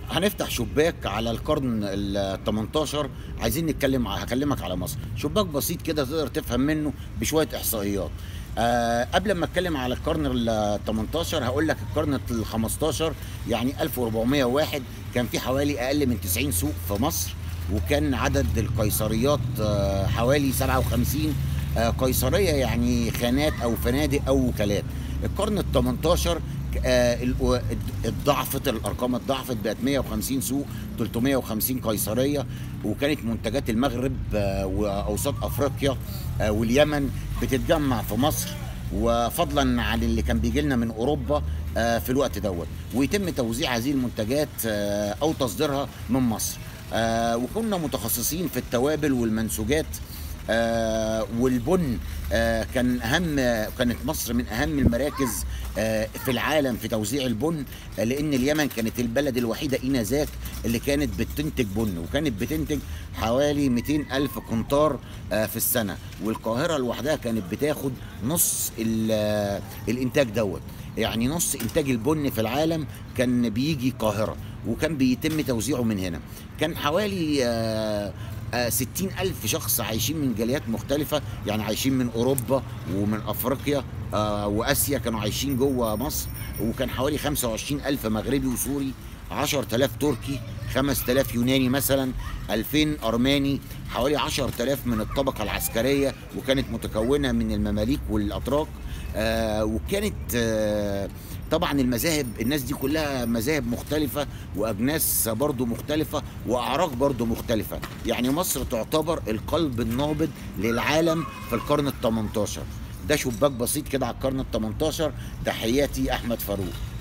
هنفتح شباك على القرن ال 18 عايزين نتكلم هكلمك على مصر شباك بسيط كده تقدر تفهم منه بشويه احصائيات أه قبل ما اتكلم على القرن ال 18 هقول لك القرن ال 15 يعني 1401 كان في حوالي اقل من 90 سوق في مصر وكان عدد القيصريات آه، حوالي 57 آه، قيصريه يعني خانات او فنادق او وكالات القرن ال 18 آه، ال- اتضاعفت الارقام اتضاعفت بقت 150 سوق 350 قيصريه وكانت منتجات المغرب آه، واوسط افريقيا آه، واليمن بتتجمع في مصر وفضلا عن اللي كان بيجي لنا من اوروبا آه، في الوقت دوت ويتم توزيع هذه المنتجات آه، او تصديرها من مصر آه، وكنا متخصصين في التوابل والمنسوجات آه والبن آه كان اهم كانت مصر من اهم المراكز آه في العالم في توزيع البن آه لان اليمن كانت البلد الوحيده انذاك اللي كانت بتنتج بن وكانت بتنتج حوالي 200 الف قنطار آه في السنه والقاهره لوحدها كانت بتاخد نص ال- آه، الانتاج دوت يعني نص انتاج البن في العالم كان بيجي القاهره وكان بيتم توزيعه من هنا كان حوالي آه آه، 60 ألف شخص عايشين من جاليات مختلفة يعني عايشين من أوروبا ومن أفريقيا آه، وآسيا كانوا عايشين جوه مصر وكان حوالي 25 ألف مغربي وسوري 10000 تركي 5000 يوناني مثلا 2000 أرماني حوالي 10000 من الطبقة العسكرية وكانت متكونة من المماليك والأتراك آه، وكانت آه، طبعا المذاهب الناس دي كلها مذاهب مختلفة وأجناس برضو مختلفة وأعراق برضو مختلفة يعني مصر تعتبر القلب النابض للعالم في القرن ال 18 ده شباك بسيط كده على القرن ال 18 تحياتي أحمد فاروق